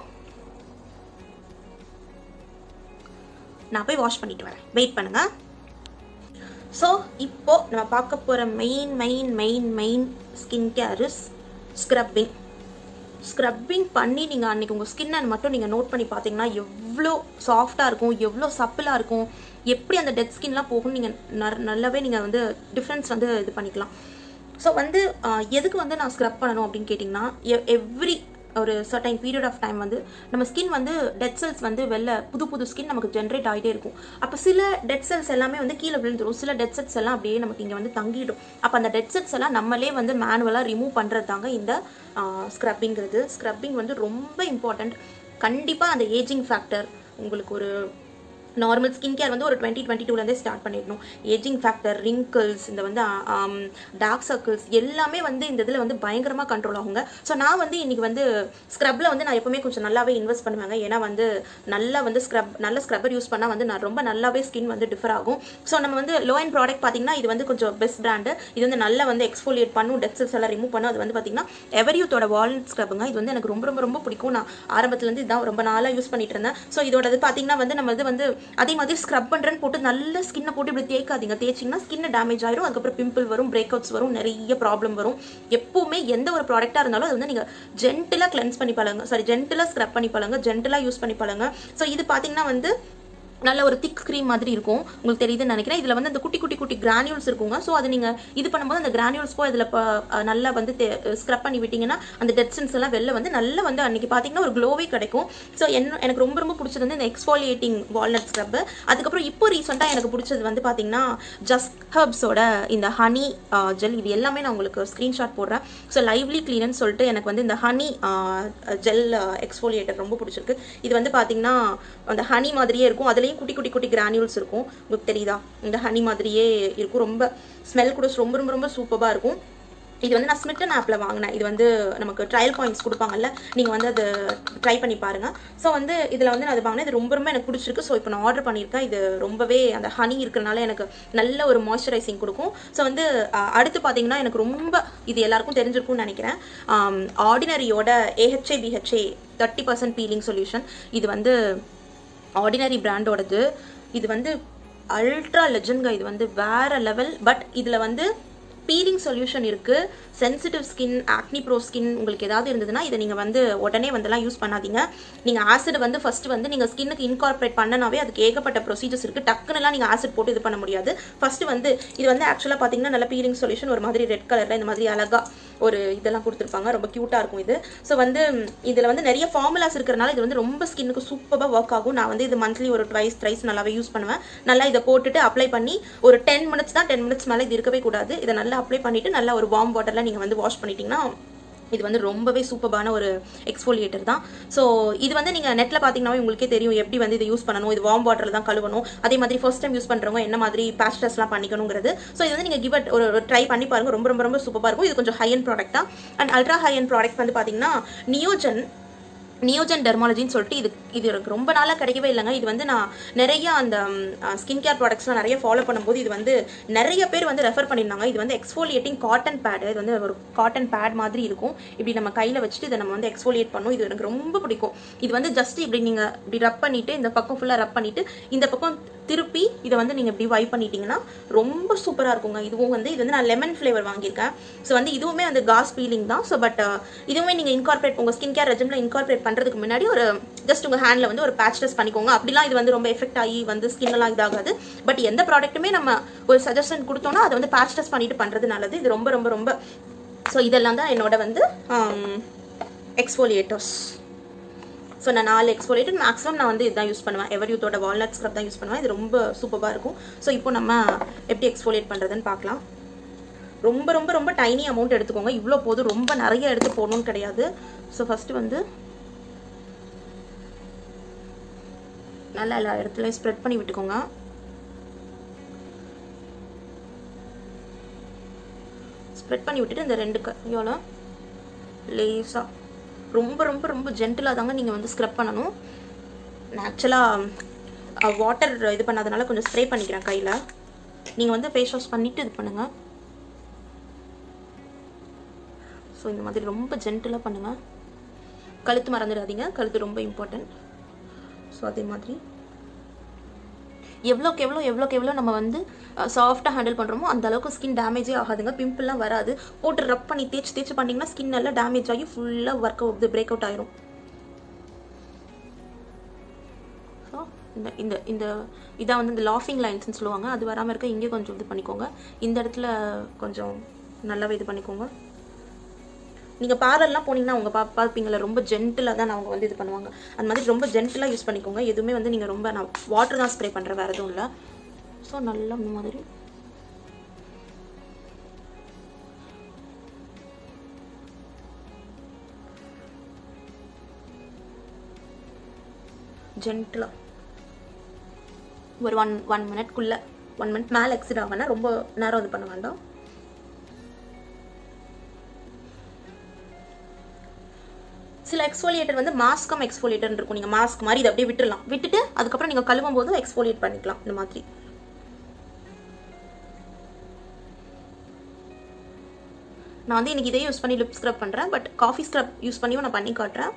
நான் போய் வாஷ் பண்ணிட்டு வரேன் வெயிட் பண்ணுங்க ஸோ இப்போ நம்ம பார்க்க போகிற main main main main skin care is scrubbing scrubbing பண்ணி நீங்கள் அன்றைக்கி உங்கள் ஸ்கின்னை மட்டும் நீங்கள் நோட் பண்ணி பார்த்தீங்கன்னா எவ்வளோ சாஃப்டாக இருக்கும் எவ்வளோ சப்பிளாக இருக்கும் எப்படி அந்த டெட் ஸ்கின்லாம் போகும்னு நீங்கள் நல்லாவே நீங்கள் வந்து டிஃப்ரென்ஸ் வந்து இது பண்ணிக்கலாம் ஸோ வந்து ஆஹ், எதுக்கு வந்து நான் ஸ்க்ரப் பண்ணணும் அப்படின்னு கேட்டிங்கன்னா எவ்ரி ஒரு சர்டைன் பீரியட் ஆஃப் டைம் வந்து நம்ம ஸ்கின் வந்து டெட் செல்ஸ் வந்து வெளில புது புது ஸ்கின் நமக்கு ஜென்ரேட் ஆகிட்டே இருக்கும் அப்போ சில டெட் செல்ஸ் எல்லாமே வந்து கீழே விழுந்துரும் சில டெட் செல்ஸ் எல்லாம் அப்படியே நமக்கு இங்கே வந்து தங்கிடும் அப்போ அந்த டெட் செல்ஸ் எல்லாம் நம்மளே வந்து மேனுவலாக ரிமூவ் பண்ணுறது தாங்க இந்த ஸ்க்ரப்பிங்கிறது ஸ்க்ரப்பிங் வந்து ரொம்ப இம்பார்ட்டண்ட் கண்டிப்பாக அந்த ஏஜிங் ஃபேக்டர் உங்களுக்கு ஒரு நார்மல் ஸ்கின் கேர் வந்து ஒரு டுவெண்ட்டி டுவெண்ட்டி டூலேருந்தே ஸ்டார்ட் பண்ணிடணும் ஏஜிங் ஃபேக்டர் ரிங்கிள்ஸ் இந்த வந்து டார்க் சர்க்கிள்ஸ் எல்லாமே வந்து இந்த இதில் வந்து பயங்கரமாக கண்ட்ரோல் ஆகுங்க ஸோ நான் வந்து இன்னைக்கு வந்து ஸ்க்ரப்பில் வந்து நான் எப்பவுமே கொஞ்சம் நல்லாவே இன்வெஸ்ட் பண்ணுவேங்க ஏன்னா வந்து நல்லா வந்து ஸ்க்ரப் நல்ல ஸ்க்ரப்பர் யூஸ் பண்ணால் வந்து நான் ரொம்ப நல்லாவே ஸ்கின் வந்து டிஃபர் ஆகும் ஸோ நம்ம வந்து லோ அண்ட் ப்ராடக்ட் பார்த்தீங்கன்னா இது வந்து கொஞ்சம் பெஸ்ட் பிராண்டு இது வந்து நல்லா வந்து எக்ஸ்ஃபோலியேட் பண்ணும் டெத் செல்ஸ் எல்லாம் ரிமூவ் பண்ணும் அது வந்து பார்த்தீங்கன்னா எவரியூத்தோட வால்நட் ஸ்க்ரப்புங்க இது வந்து எனக்கு ரொம்ப ரொம்ப ரொம்ப பிடிக்கும் நான் ஆரம்பத்துலேருந்து இதான் ரொம்ப நாளாக யூஸ் பண்ணிட்டு இருந்தேன் ஸோ இதோட இது பார்த்தீங்கன்னா வந்து நம்ம இது வந்து அதே மாதிரி ஸ்க்ரப் பண்ணுறேன்னு போட்டு நல்ல ஸ்கின்னை போட்டு இப்படி தேய்க்காதீங்க தேய்ச்சிங்கன்னா ஸ்கின் டேமேஜ் ஆயிரும் அதுக்கப்புறம் பிம்பிள் வரும் பிரேக் அவுட்ஸ் வரும் நிறைய ப்ராப்ளம் வரும் எப்பவுமே எந்த ஒரு ப்ராடக்ட்டாக இருந்தாலும் அது வந்து நீங்கள் ஜென்டிலாக கிளென்ஸ் பண்ணி பழங்க சாரி ஜென்டிலாக ஸ்க்ரப் பண்ணி பழங்க ஜென்டிலாக யூஸ் பண்ணி பழங்க ஸோ இது பார்த்தீங்கன்னா வந்து நல்ல ஒரு திக் க்ரீம் மாதிரி இருக்கும் உங்களுக்கு தெரியுதுன்னு நினைக்கிறேன் இதில் வந்து அந்த குட்டி குட்டி குட்டி கிரானியூல்ஸ் இருக்குங்க ஸோ அது நீங்கள் இது பண்ணும்போது அந்த கிரானியூல்ஸ்க்கோ இதில் நல்லா வந்து ஸ்க்ரப் பண்ணி விட்டீங்கன்னா அந்த டெட் சென்ஸ் எல்லாம் வெளில வந்து நல்லா வந்து அன்னைக்கு பார்த்தீங்கன்னா ஒரு க்ளோவே கிடைக்கும் ஸோ என்ன எனக்கு ரொம்ப ரொம்ப பிடிச்சது வந்து இந்த எக்ஸ்ஃபாலியேட்டிங் வால்நட் ஸ்க்ரப் அதுக்கப்புறம் இப்போ ரீசெண்டாக எனக்கு பிடிச்சது வந்து பார்த்தீங்கன்னா ஜஸ்ட் ஹர்ப்ஸோட இந்த ஹனி ஜெல் இது எல்லாமே நான் உங்களுக்கு ஸ்க்ரீன்ஷாட் போடுறேன் ஸோ லைவ்லி க்ளீனன்னு சொல்லிட்டு எனக்கு வந்து இந்த ஹனி ஜெல் எக்ஸ்ஃபோலியேட்டர் ரொம்ப பிடிச்சிருக்கு இது வந்து பார்த்தீங்கன்னா அந்த ஹனி மாதிரியே இருக்கும் அதுலேயும் குட்டி குட்டி குட்டி கிரானியூல்ஸ் இருக்கும் உங்களுக்கு தெரியுதா இந்த ஹனி மாதிரியே இருக்கும் ரொம்ப ஸ்மெல் கூட ரொம்ப ரொம்ப ரொம்ப சூப்பராக இருக்கும் இது வந்து நான் ஸ்மிட்டன் ஆப்பில் வாங்கினேன் இது வந்து நமக்கு ட்ரையல் காயின்ஸ் கொடுப்பாங்கல்ல நீங்கள் வந்து அது ட்ரை பண்ணி பாருங்கள் ஸோ வந்து இதில் வந்து நான் அது வாங்கினேன் இது ரொம்ப ரொம்ப எனக்கு பிடிச்சிருக்கு ஸோ இப்போ நான் ஆர்டர் பண்ணியிருக்கேன் இது ரொம்பவே அந்த ஹனி இருக்கிறனால எனக்கு நல்ல ஒரு மாய்ஸ்சரைசிங் கொடுக்கும் ஸோ வந்து அஹ், அடுத்து பார்த்தீங்கன்னா எனக்கு ரொம்ப இது எல்லாருக்கும் தெரிஞ்சிருக்கும்னு நினைக்கிறேன் ஆர்டினரியோட AHA BHA thirty percent peeling solution இது வந்து ஆர்டினரி பிராண்டோடது இது வந்து அல்ட்ரா லெஜன்ங்க இது வந்து வேற லெவல் பட் இதில் வந்து பீலிங் சொல்யூஷன் இருக்கு sensitive skin acne prone skin உங்களுக்கு ஏதாவது இருந்ததுன்னா இதை நீங்கள் வந்து உடனே வந்துலாம் யூஸ் பண்ணாதீங்க நீங்கள் ஆசிட் வந்து ஃபர்ஸ்ட் வந்து நீங்கள் ஸ்கின்னுக்கு இன்கார்பரேட் பண்ணனாவே அதுக்கு ஏகப்பட்ட ப்ரொசீஜர்ஸ் இருக்குது டக்குன்னுலாம் நீங்கள் ஆசிட் போட்டு இது பண்ண முடியாது ஃபர்ஸ்ட் வந்து இது வந்து ஆக்சுவலாக பார்த்தீங்கன்னா நல்ல பீலிங் சொல்யூஷன் ஒரு மாதிரி ரெட் கலரில் இந்த மாதிரி அழகா ஒரு இதெல்லாம் கொடுத்துருப்பாங்க ரொம்ப க்யூட்டாக இருக்கும் இது ஸோ வந்து இதில் வந்து நிறைய ஃபார்முலாஸ் இருக்கிறனால இது வந்து ரொம்ப ஸ்கின்னுக்கு சூப்பராக ஒர்க் ஆகும் நான் வந்து இது மந்த்லி ஒரு ட்வைஸ் த்ரைஸ் நல்லாவே யூஸ் பண்ணுவேன் நல்லா இதை போட்டுட்டு அப்ளை பண்ணி ஒரு டென் மினிட்ஸ் தான் டென் மினிட்ஸ் மேலே இது இருக்கவே கூடாது இதை நல்லா அப்ளை பண்ணிட்டு நல்லா ஒரு வார்ம் வாட்டரில் நீங்கள் வந்து வாஷ் பண்ணிட்டீங்கன்னா இது வந்து ரொம்பவே சூப்பரான ஒரு எக்ஸ்ஃபோலியேட்டர் தான் ஸோ இது வந்து நீங்கள் நெட்டில் பார்த்தீங்கன்னா உங்களுக்கே தெரியும் எப்படி வந்து இதை யூஸ் பண்ணணும் இது வார்ம் வாட்டரில் தான் கழுவணும் அதே மாதிரி ஃபர்ஸ்ட் டைம் யூஸ் பண்ணுறவங்க என்ன மாதிரி பேஸ்டர்ஸ்லாம் பண்ணிக்கணுங்கிறது ஸோ இது வந்து நீங்கள் கிவ் ஒரு ட்ரை பண்ணி பாருங்க ரொம்ப ரொம்ப ரொம்ப சூப்பராக இருக்கும் இது கொஞ்சம் ஹை அண்ட் ப்ராடக்ட் தான் and ultra high end product வந்து பார்த்தீங்கன்னா நியோஜன் நியோஜன் டெர்மாலஜின்னு சொல்லிட்டு இது இது எனக்கு ரொம்ப நாளாக கிடைக்கவே இல்லைங்க இது வந்து நான் நிறைய அந்த ஸ்கின் கேர் ப்ராடக்ட்ஸ்லாம் நிறைய ஃபாலோ பண்ணும்போது இது வந்து நிறைய பேர் வந்து ரெஃபர் பண்ணியிருந்தாங்க இது வந்து எக்ஸ்ஃபோலியேட்டிங் காட்டன் பேடு இது வந்து ஒரு காட்டன் பேட் மாதிரி இருக்கும் இப்படி நம்ம கையில் வச்சுட்டு இதை நம்ம வந்து எக்ஸ்ஃபோலியேட் பண்ணும் இது எனக்கு ரொம்ப பிடிக்கும் இது வந்து ஜஸ்ட் இப்படி நீங்கள் இப்படி ரப் பண்ணிட்டு இந்த பக்கம் ஃபுல்லாக ரப் பண்ணிட்டு இந்த பக்கம் திருப்பி இதை வந்து நீங்கள் இப்படி வைப் பண்ணிட்டீங்கன்னா ரொம்ப சூப்பராக இருக்குங்க இதுவும் வந்து இது வந்து நான் லெமன் ஃப்ளேவர் வாங்கியிருக்கேன் ஸோ வந்து இதுவுமே வந்து காஸ் ஃபீலிங் தான் ஸோ பட் இதுவுமே நீங்கள் இன்கார்பரேட் உங்கள் ஸ்கின் கேர் ரெஜிமில் இன்கார்பரேட் பண்ணுறதுக்கு முன்னாடி ஒரு ஜஸ்ட் உங்கள் ஹேண்டில் வந்து ஒரு பேட்ச் டெஸ்ட் பண்ணிக்கோங்க அப்படிலாம் இது வந்து ரொம்ப எஃபெக்ட் ஆகி வந்து ஸ்கின் எல்லாம் இதாகாது பட் எந்த ப்ராடக்ட்டுமே நம்ம ஒரு சஜஷன் கொடுத்தோம்னா அதை வந்து பேட்ச் டெஸ்ட் பண்ணிட்டு பண்ணுறது நல்லது இது ரொம்ப ரொம்ப ரொம்ப ஸோ இதெல்லாம் தான் என்னோட வந்து எக்ஸ்ஃபோலியேட்டர்ஸ் ஸோ நான் நாலு எக்ஸ்போலேட்டர் மேக்ஸிமம் நான் வந்து இதுதான் யூஸ் பண்ணுவேன் எவர் யூத்தோட வால்நட் ஸ்க்ரப் தான் யூஸ் பண்ணுவேன் இது ரொம்ப சூப்பராக இருக்கும் ஸோ இப்போ நம்ம எப்படி எக்ஸ்போலேட் பண்ணுறதுன்னு பார்க்கலாம் ரொம்ப ரொம்ப ரொம்ப டைனி அமௌண்ட் எடுத்துக்கோங்க இவ்வளோ போதும் ரொம்ப நிறைய எடுத்து போடணும்னு கிடையாது ஸோ ஃபஸ்ட்டு வந்து நல்லா எல்லா இடத்துலையும் ஸ்ப்ரெட் பண்ணி விட்டுக்கோங்க ஸ்ப்ரெட் பண்ணி விட்டுட்டு இந்த ரெண்டு கையோட லேஸாக ரொம்ப ரொம்ப ரொம்ப ஜென்டிலாக தாங்க நீங்கள் வந்து ஸ்க்ரப் பண்ணணும் நான் ஆக்சுவலாக வாட்டர் இது பண்ணாதனால கொஞ்சம் ஸ்ப்ரே பண்ணிக்கிறேன் கையில் நீங்கள் வந்து ஃபேஸ் வாஷ் பண்ணிவிட்டு இது பண்ணுங்கள் ஸோ இந்த மாதிரி ரொம்ப ஜென்டிலாக பண்ணுங்கள் கழுத்து மறந்துடாதீங்க கழுத்து ரொம்ப இம்பார்ட்டன்ட் ஸோ அதே மாதிரி எவ்வளோக்கு எவ்வளோ எவ்வளோக்கு எவ்வளோ நம்ம வந்து சாஃப்டாக ஹேண்டில் பண்ணுறோமோ அந்த அளவுக்கு ஸ்கின் டேமேஜே ஆகாதுங்க பிம்பிள்லாம் வராது போட்டு ரப் பண்ணி தேய்ச்சி தேய்ச்சி பண்ணிங்கன்னா ஸ்கின் நல்லா டேமேஜ் ஆகி ஃபுல்லாக ஒர்க் அவுட் பிரேக் அவுட் ஆயிரும் ஸோ இந்த இந்த இந்த இதான் வந்து இந்த லாஃபிங் லைன்ஸ்னு சொல்லுவாங்க அது வராமல் இருக்க இங்கே கொஞ்சம் இது பண்ணிக்கோங்க இந்த இடத்துல கொஞ்சம் நல்லாவே இது பண்ணிக்கோங்க நீங்கள் பார்லர்லாம் போனீங்கன்னா அவங்க பா பார்ப்பீங்களா ரொம்ப ஜென்டிலாக தான் அவங்க வந்து இது பண்ணுவாங்க அந்த மாதிரி ரொம்ப ஜென்டிலாக யூஸ் பண்ணிக்கோங்க எதுவுமே வந்து நீங்கள் ரொம்ப நான் வாட்டர் தான் ஸ்ப்ரே பண்ணுறேன் வேறு எதுவும் இல்லை ஸோ நல்லா இந்த மாதிரி ஜென்டிலாக ஒரு ஒன் ஒன் மினிட்குள்ளே ஒன் மினிட் மேலே எக்ஸிட் ஆகனா ரொம்ப நேரம் இது பண்ண வேண்டாம் சில எக்ஸ்ஃபோலியேட்டர் வந்து மாஸ்கம் எக்ஸ்ஃபோலியேட்டர் இருக்கும் நீங்கள் மாஸ்க் மாதிரி இதை அப்படியே விட்டுடலாம் விட்டுட்டு அதுக்கப்புறம் நீங்கள் கழுவும் போதும் எக்ஸ்ஃபோலியேட் பண்ணிக்கலாம் இந்த மாதிரி நான் வந்து இன்னைக்கு இதே யூஸ் பண்ணி லிப் ஸ்க்ரப் பண்ணுறேன் பட் காஃபி ஸ்க்ரப் யூஸ் பண்ணியும் நான் பண்ணி காட்டுறேன்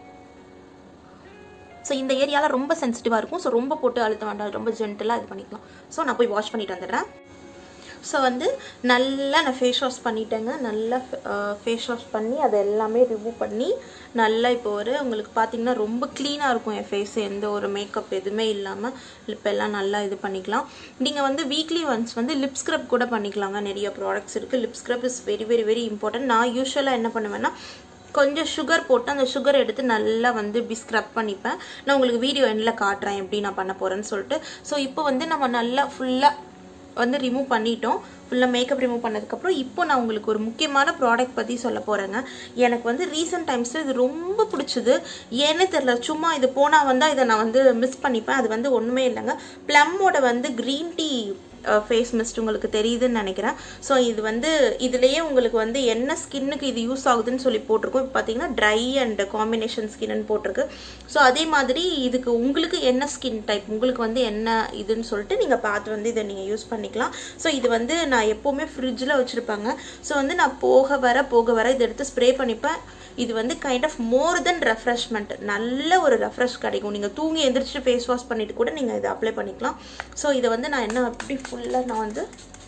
ஸோ இந்த ஏரியாவில் ரொம்ப சென்சிட்டிவாக இருக்கும் ஸோ ரொம்ப போட்டு அழுத்த வேண்டாம் ரொம்ப ஜென்டலாக இது பண்ணிக்கலாம் ஸோ நான் போய் வாஷ் பண்ணிட்டு வந்துடுறேன் ஸோ வந்து நல்லா நான் ஃபேஸ் வாஷ் பண்ணிட்டேங்க நல்லா ஃபேஸ் வாஷ் பண்ணி அதை எல்லாமே ரிமூவ் பண்ணி நல்லா இப்போ ஒரு உங்களுக்கு பார்த்தீங்கன்னா ரொம்ப க்ளீனாக இருக்கும் என் ஃபேஸ் எந்த ஒரு மேக்கப் எதுவுமே இல்லாமல் லிப்பெல்லாம் நல்லா இது பண்ணிக்கலாம் நீங்கள் வந்து வீக்லி ஒன்ஸ் வந்து லிப் ஸ்க்ரப் கூட பண்ணிக்கலாங்க நிறைய ப்ராடக்ட்ஸ் இருக்குது lip scrub is very very very important நான் யூஸ்வலாக என்ன பண்ணுவேன்னா கொஞ்சம் சுகர் போட்டு அந்த சுகர் எடுத்து நல்லா வந்து இப்படி ஸ்க்ரப் பண்ணிப்பேன் நான் உங்களுக்கு வீடியோ எண்டில் காட்டுறேன் எப்படி நான் பண்ண போகிறேன்னு சொல்லிட்டு ஸோ இப்போ வந்து நம்ம நல்லா ஃபுல்லாக வந்து ரிமூவ் பண்ணிட்டோம் ஃபுல்லாக மேக்கப் ரிமூவ் பண்ணதுக்கப்புறம் இப்போ நான் உங்களுக்கு ஒரு முக்கியமான ப்ராடக்ட் பற்றி சொல்ல போகிறேங்க எனக்கு வந்து ரீசெண்ட் டைம்ஸில் இது ரொம்ப பிடிச்சது ஏன்னே தெரில சும்மா இது போனால் வந்தால் இதை நான் வந்து மிஸ் பண்ணிப்பேன் அது வந்து ஒன்றுமே இல்லைங்க ப்ளம்மோட வந்து க்ரீன் டீ ஃபேஸ் மிஸ்ட் உங்களுக்கு தெரியுதுன்னு நினைக்கிறேன் ஸோ இது வந்து இதுலேயே உங்களுக்கு வந்து என்ன ஸ்கின்னுக்கு இது யூஸ் ஆகுதுன்னு சொல்லி போட்டிருக்கோம் இப்போ பார்த்தீங்கன்னா ட்ரை அண்ட் காம்பினேஷன் ஸ்கின்னு போட்டிருக்கு ஸோ அதே மாதிரி இதுக்கு உங்களுக்கு என்ன ஸ்கின் டைப் உங்களுக்கு வந்து என்ன இதுன்னு சொல்லிட்டு நீங்கள் பார்த்து வந்து இதை நீங்கள் யூஸ் பண்ணிக்கலாம் ஸோ இது வந்து நான் எப்போவுமே ஃப்ரிட்ஜில் வச்சுருப்பாங்க ஸோ வந்து நான் போக வர போக வர இதை எடுத்து ஸ்ப்ரே பண்ணிப்பேன் இது வந்து kind of more then refreshment நல்ல ஒரு ரெஃப்ரெஷ் கிடைக்கும் நீங்கள் தூங்கி எந்திரிச்சிட்டு ஃபேஸ் வாஷ் பண்ணிட்டு கூட நீங்கள் இதை அப்ளை பண்ணிக்கலாம் ஸோ இதை வந்து நான் என்ன அப்படி ஃபுல்லாக நான் வந்து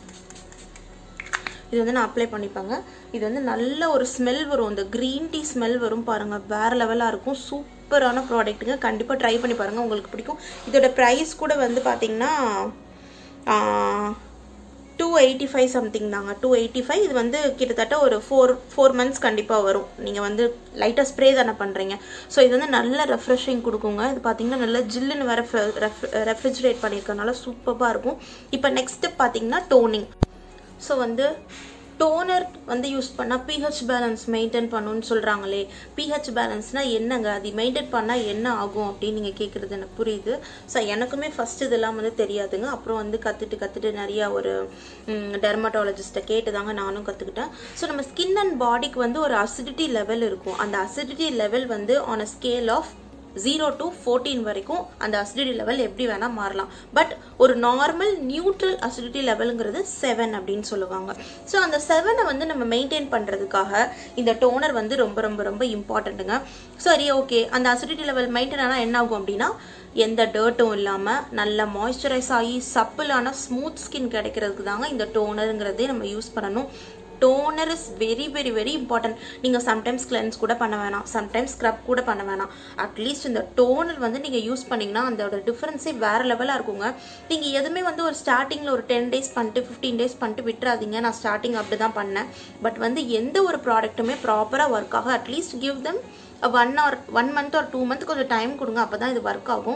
இது வந்து நான் அப்ளை பண்ணிப்பேங்க இது வந்து நல்ல ஒரு ஸ்மெல் வரும் இந்த க்ரீன் டீ ஸ்மெல் வரும் பாருங்கள் வேறு லெவலாக இருக்கும் சூப்பரான ப்ராடக்ட்டுங்க கண்டிப்பாக ட்ரை பண்ணி பாருங்கள் உங்களுக்கு பிடிக்கும் இதோட ப்ரைஸ் கூட வந்து பார்த்திங்கன்னா டூ எயிட்டி ஃபைவ் சம்திங் தாங்க டூ எயிட்டி ஃபைவ் இது வந்து கிட்டத்தட்ட ஒரு ஃபோர் ஃபோர் மந்த்ஸ் கண்டிப்பாக வரும் நீங்கள் வந்து லைட்டாக ஸ்ப்ரே தானே பண்ணுறீங்க ஸோ இது வந்து நல்ல ரெஃப்ரெஷிங் கொடுக்குங்க இது பார்த்தீங்கன்னா நல்லா ஜில்லுன்னு வேறு ரெஃப்ரிஜரேட் பண்ணியிருக்கனால சூப்பராக இருக்கும் இப்போ நெக்ஸ்ட்டு பார்த்தீங்கன்னா டோனிங் ஸோ வந்து டோனர் வந்து யூஸ் பண்ணால் பிஹெச் பேலன்ஸ் மெயின்டைன் பண்ணணும்னு சொல்கிறாங்களே பிஹெச் பேலன்ஸ்னால் என்னங்க அது மெயின்டைன் பண்ணால் என்ன ஆகும் அப்படின்னு நீங்கள் கேட்குறது எனக்கு புரியுது ஸோ எனக்குமே ஃபஸ்ட் இதெல்லாம் வந்து தெரியாதுங்க அப்புறம் வந்து கற்றுட்டு கற்றுட்டு நிறையா ஒரு டெர்மட்டாலஜிஸ்ட்டை கேட்டு தாங்க நானும் கற்றுக்கிட்டேன் ஸோ நம்ம ஸ்கின் அண்ட் பாடிக்கு வந்து ஒரு அசிடிட்டி லெவல் இருக்கும் அந்த அசிடிட்டி லெவல் வந்து on a scale of zero to fourteen வரைக்கும் அந்த அசிடிட்டி லெவல் எப்படி வேணால் மாறலாம் பட் ஒரு நார்மல் நியூட்ரல் அசிடிட்டி லெவலுங்கிறது செவன் அப்படின்னு சொல்லுவாங்க ஸோ அந்த செவனை வந்து நம்ம மெயின்டைன் பண்ணுறதுக்காக இந்த டோனர் வந்து ரொம்ப ரொம்ப ரொம்ப இம்பார்ட்டண்ட்டுங்க சரி ஓகே அந்த அசிடிட்டி லெவல் மெயின்டைன் ஆனால் என்ன ஆகும் அப்படின்னா எந்த டர்ட்டும் இல்லாமல் நல்லா மாய்ஸ்சரைஸ் ஆகி சப்பிளான ஸ்மூத் ஸ்கின் கிடைக்கிறதுக்கு தாங்க இந்த டோனருங்கிறதே நம்ம யூஸ் பண்ணணும் toner is very very very important நீங்கள் சம்டைம்ஸ் கிளென்ஸ் கூட பண்ண வேணாம் சம்டைம்ஸ் ஸ்க்ரப் கூட பண்ண வேணாம் அட்லீஸ்ட் இந்த டோனர் வந்து நீங்கள் யூஸ் பண்ணிங்கன்னா அதோட டிஃப்ரென்ஸே வேறு லெவலாக இருக்குங்க நீங்கள் எதுவுமே வந்து ஒரு ஸ்டார்டிங்கில் ஒரு டென் டேஸ் பண்ணிட்டு ஃபிஃப்டீன் டேஸ் பண்ணிட்டு விட்டுறாதீங்க நான் ஸ்டார்டிங் அப்படி தான் பண்ணேன் பட் வந்து எந்த ஒரு ப்ராடக்ட்டுமே ப்ராப்பராக ஒர்க் ஆகும் at least give them one or one month or two month கொஞ்சம் டைம் கொடுங்க அப்போ தான் இது ஒர்க் ஆகும்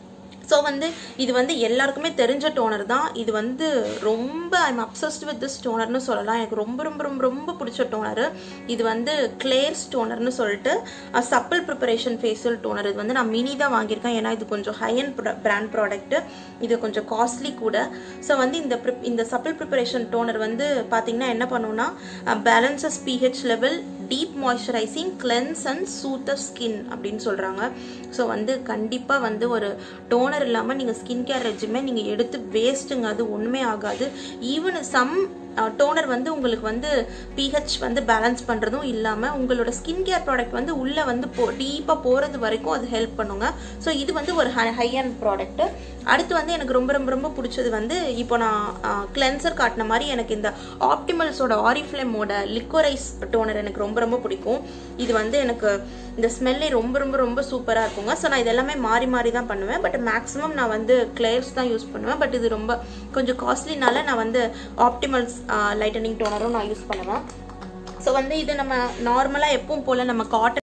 ஸோ வந்து இது வந்து எல்லாருக்குமே தெரிஞ்ச டோனர் தான் இது வந்து ரொம்ப ஐம் அப்சஸ்ட் வித் திஸ் டோனர்னு சொல்லலாம் எனக்கு ரொம்ப ரொம்ப ரொம்ப ரொம்ப பிடிச்ச டோனர் இது வந்து கிளேர்ஸ் டோனர்னு சொல்லிட்டு சப்பிள் ப்ரிப்பரேஷன் ஃபேஷியல் டோனர் இது வந்து நான் மினி தான் வாங்கியிருக்கேன் ஏன்னா இது கொஞ்சம் ஹை அண்ட் பிராண்ட் ப்ராடக்ட்டு இது கொஞ்சம் காஸ்ட்லி கூட ஸோ வந்து இந்த ப்ரிப் இந்த சப்பிள் ப்ரிப்பரேஷன் டோனர் வந்து பார்த்தீங்கன்னா என்ன பண்ணுன்னா balances pH level deep moisturising cleanse and soother skin அப்படின்னு சொல்கிறாங்க ஸோ வந்து கண்டிப்பாக வந்து ஒரு டோனர் இல்லாமல் நீங்கள் ஸ்கின் கேர் ரெஜிமே நீங்கள் எடுத்து வேஸ்ட்டுங்க அது ஒன்றுமே ஆகாது ஈவன் சம் டோனர் வந்து உங்களுக்கு வந்து பிஹெச் வந்து பேலன்ஸ் பண்ணுறதும் இல்லாமல் உங்களோட ஸ்கின் கேர் ப்ராடக்ட் வந்து உள்ளே வந்து போ டீப்பாக போகிறது வரைக்கும் அது ஹெல்ப் பண்ணுங்க ஸோ இது வந்து ஒரு ஹை ஹை அண்ட் ப்ராடக்ட்டு அடுத்து வந்து எனக்கு ரொம்ப ரொம்ப ரொம்ப பிடிச்சது வந்து இப்போ நான் கிளென்சர் காட்டின மாதிரி எனக்கு இந்த ஆப்டிமல்ஸோட ஆரிஃப்ளேமோட லிக்வரைஸ் டோனர் எனக்கு ரொம்ப ரொம்ப பிடிக்கும் இது வந்து எனக்கு இந்த ஸ்மெல்லே ரொம்ப ரொம்ப ரொம்ப சூப்பராக இருக்குங்க ஸோ நான் இதெல்லாமே மாறி மாறி தான் பண்ணுவேன் பட் மேக்ஸிமம் நான் வந்து கிளேர்ஸ் தான் யூஸ் பண்ணுவேன் பட் இது ரொம்ப கொஞ்சம் காஸ்ட்லினால நான் வந்து ஆப்டிமல்ஸ் லைட்டனிங் டோனரும் நான் யூஸ் பண்ணுவேன் ஸோ வந்து இது நம்ம நார்மலாக எப்பவும் போல் நம்ம காட்டன்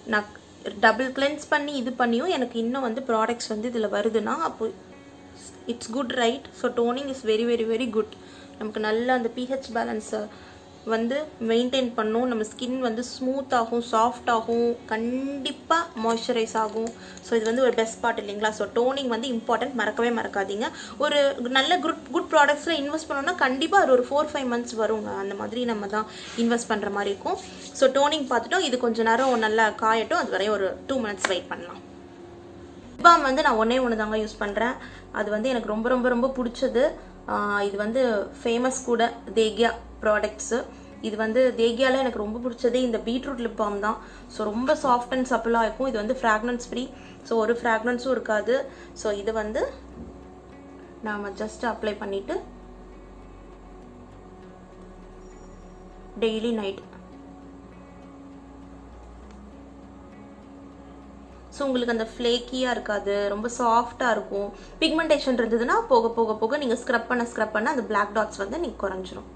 நான் டபுள் கிளென்ஸ் பண்ணி இது பண்ணியும் எனக்கு இன்னும் வந்து ப்ராடக்ட்ஸ் வந்து இதில் வருதுன்னா அப்போ it's good right so toning is very very very good நமக்கு நல்ல அந்த பிஹெச் பேலன்ஸை வந்து மெயின்டைன் பண்ணும் நம்ம ஸ்கின் வந்து ஸ்மூத் ஆகும் சாஃப்ட் ஆகும் கண்டிப்பாக மாய்ஸ்சரைஸ் ஆகும் ஸோ இது வந்து ஒரு பெஸ்ட் பார்ட் இல்லைங்களா ஸோ டோனிங் வந்து இம்பார்ட்டன்ட் மறக்கவே மறக்காதீங்க ஒரு நல்ல குட் குட் ப்ராடக்ட்ஸில் இன்வெஸ்ட் பண்ணோம்னா கண்டிப்பாக அது ஒரு ஃபோர் ஃபைவ் மந்த்ஸ் வருங்க அந்த மாதிரி நம்ம தான் இன்வெஸ்ட் பண்ணுற மாதிரி இருக்கும் ஸோ டோனிங் பார்த்துட்டோம் இது கொஞ்சம் நேரம் நல்லா காயட்டும் அது வரையும் ஒரு டூ மினிட்ஸ் வெயிட் பண்ணலாம் பாம் வந்து நான் ஒன்றே ஒன்று தாங்க யூஸ் பண்ணுறேன் அது வந்து எனக்கு ரொம்ப ரொம்ப ரொம்ப பிடிச்சது இது வந்து ஃபேமஸ் கூட தேக்யா ப்ராடக்ட்ஸு இது வந்து தேக்யாவில் எனக்கு ரொம்ப பிடிச்சதே இந்த பீட்ரூட் லிப் பாம் தான் ஸோ ரொம்ப சாஃப்ட் அண்ட் சப்பிளாக இருக்கும் இது வந்து ஃப்ராக்னன்ஸ் ஃப்ரீ ஸோ ஒரு ஃப்ராக்னன்ஸும் இருக்காது ஸோ இது வந்து நாம் ஜஸ்ட் அப்ளை பண்ணிவிட்டு டெய்லி நைட் ஸோ உங்களுக்கு அந்த ஃப்ளேக்கியாக இருக்காது ரொம்ப சாஃப்டாக இருக்கும் பிக்மெண்டேஷன் இருந்ததுன்னா போக போக போக நீங்கள் ஸ்க்ரப் பண்ண ஸ்க்ரப் பண்ண அந்த பிளாக் டாட்ஸ் வந்து நீங்கள் குறைஞ்சிரும்